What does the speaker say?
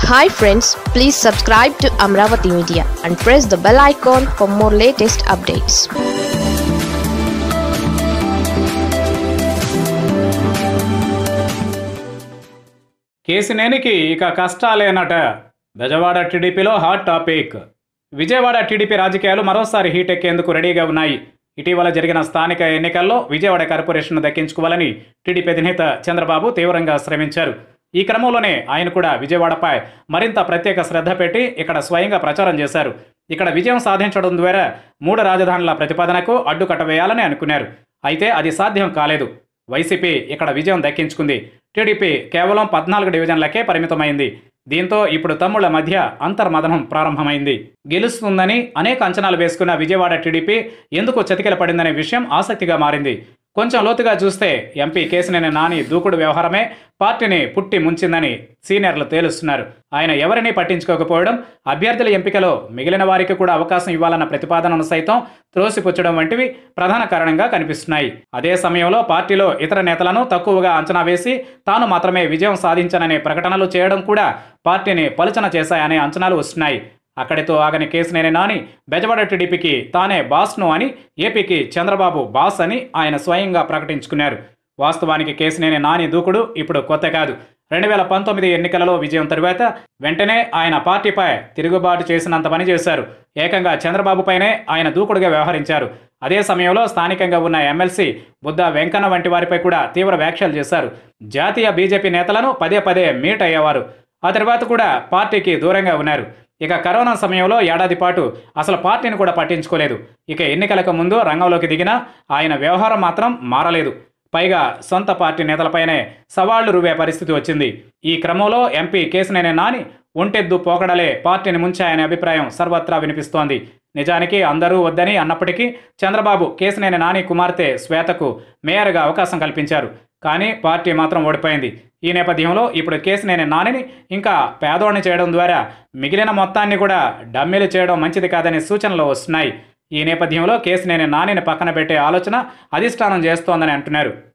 hi friends please subscribe to Amaravati media and press the bell icon for more latest updates కేసినేనికి ఇక కష్టాలేనట బెజవాడ టీడీపీలో hot topic Vijayawada TDP రాజకీయాలు మరోసారి హీట్ ఎక్కేందుకు రెడీగా ఉన్నాయి ఇటీవల జరిగిన స్థానిక ఎన్నికల్లో విజయవాడ కార్పొరేషన్ను దక్కించుకోవాలని టీడీపీ అధినేత చంద్రబాబు తీవ్రంగా శ్రమించారు ఈ క్రమంలోనే ఆయన కూడా విజయవాడపై మరింత ప్రత్యేక శ్రద్ధ పెట్టి ఇక్కడ స్వయంగా ప్రచారం చేశారు ఇక్కడ విజయం సాధించడం ద్వారా మూడు రాజధానుల ప్రతిపాదనకు అడ్డుకట్ట వేయాలని అనుకున్నారు అయితే అది సాధ్యం కాలేదు వైసీపీ ఇక్కడ విజయం దక్కించుకుంది టీడీపీ కేవలం పద్నాలుగు డివిజన్లకే పరిమితమైంది దీంతో ఇప్పుడు తమ్ముళ్ల మధ్య అంతర్మదనం ప్రారంభమైంది గెలుస్తుందని అనేక అంచనాలు వేసుకున్న విజయవాడ టీడీపీ ఎందుకు చతికిల పడిందనే విషయం ఆసక్తిగా మారింది కొంచెం లోతుగా చూస్తే ఎంపీ కేసినేని నాని దూకుడు వ్యవహారమే పార్టీని పుట్టి ముంచిందని సీనియర్లు తేలుస్తున్నారు ఆయన ఎవరినీ పట్టించుకోకపోవడం అభ్యర్థుల ఎంపికలో మిగిలిన వారికి కూడా అవకాశం ఇవ్వాలన్న ప్రతిపాదనను సైతం త్రోసిపుచ్చడం వంటివి ప్రధాన కారణంగా కనిపిస్తున్నాయి అదే సమయంలో పార్టీలో ఇతర నేతలను తక్కువగా అంచనా వేసి తాను మాత్రమే విజయం సాధించననే ప్రకటనలు చేయడం కూడా పార్టీని పలుచన చేశాయనే అంచనాలు వస్తున్నాయి అక్కడితో ఆగని కేసినేని నాని బెజవాడ టీడీపీకి తానే బాస్ను అని ఏపీకి చంద్రబాబు బాస్ అని ఆయన స్వయంగా ప్రకటించుకున్నారు వాస్తవానికి కేసినేని నాని దూకుడు ఇప్పుడు కొత్త కాదు రెండు వేల పంతొమ్మిది ఎన్నికలలో విజయం తరువాత వెంటనే ఆయన పార్టీపై తిరుగుబాటు చేసినంత పని చేశారు ఏకంగా చంద్రబాబుపైనే ఆయన దూకుడుగా వ్యవహరించారు అదే సమయంలో స్థానికంగా ఉన్న ఎమ్మెల్సీ బుద్ధ వెంకన్న వంటి వారిపై కూడా తీవ్ర వ్యాఖ్యలు చేశారు జాతీయ బీజేపీ నేతలను పదే పదే మీట్ అయ్యేవారు ఆ తర్వాత కూడా పార్టీకి దూరంగా ఉన్నారు ఇక కరోనా సమయంలో ఏడాది పాటు అసలు పార్టీని కూడా పట్టించుకోలేదు ఇక ఎన్నికలకు ముందు రంగంలోకి దిగినా ఆయన వ్యవహారం మాత్రం మారలేదు పైగా సొంత పార్టీ నేతలపైనే సవాళ్లు రువే పరిస్థితి వచ్చింది ఈ క్రమంలో ఎంపీ కేసినేని నాని ఒంటెద్దు పోకడలే పార్టీని ముంచాయనే అభిప్రాయం సర్వత్రా వినిపిస్తోంది నిజానికి అందరూ వద్దని అన్నప్పటికీ చంద్రబాబు కేసినేని నాని కుమార్తె శ్వేతకు మేయర్గా అవకాశం కల్పించారు కానీ పార్టీ మాత్రం ఓడిపోయింది ఈ నేపథ్యంలో ఇప్పుడు కేసినేని నానిని ఇంకా పేదోడిని చేయడం ద్వారా మిగిలిన మొత్తాన్ని కూడా డమ్మీలు చేయడం మంచిది కాదనే సూచనలు వస్తున్నాయి ఈ నేపథ్యంలో కేసినేని నానిని పక్కన పెట్టే ఆలోచన అధిష్టానం చేస్తోందని అంటున్నారు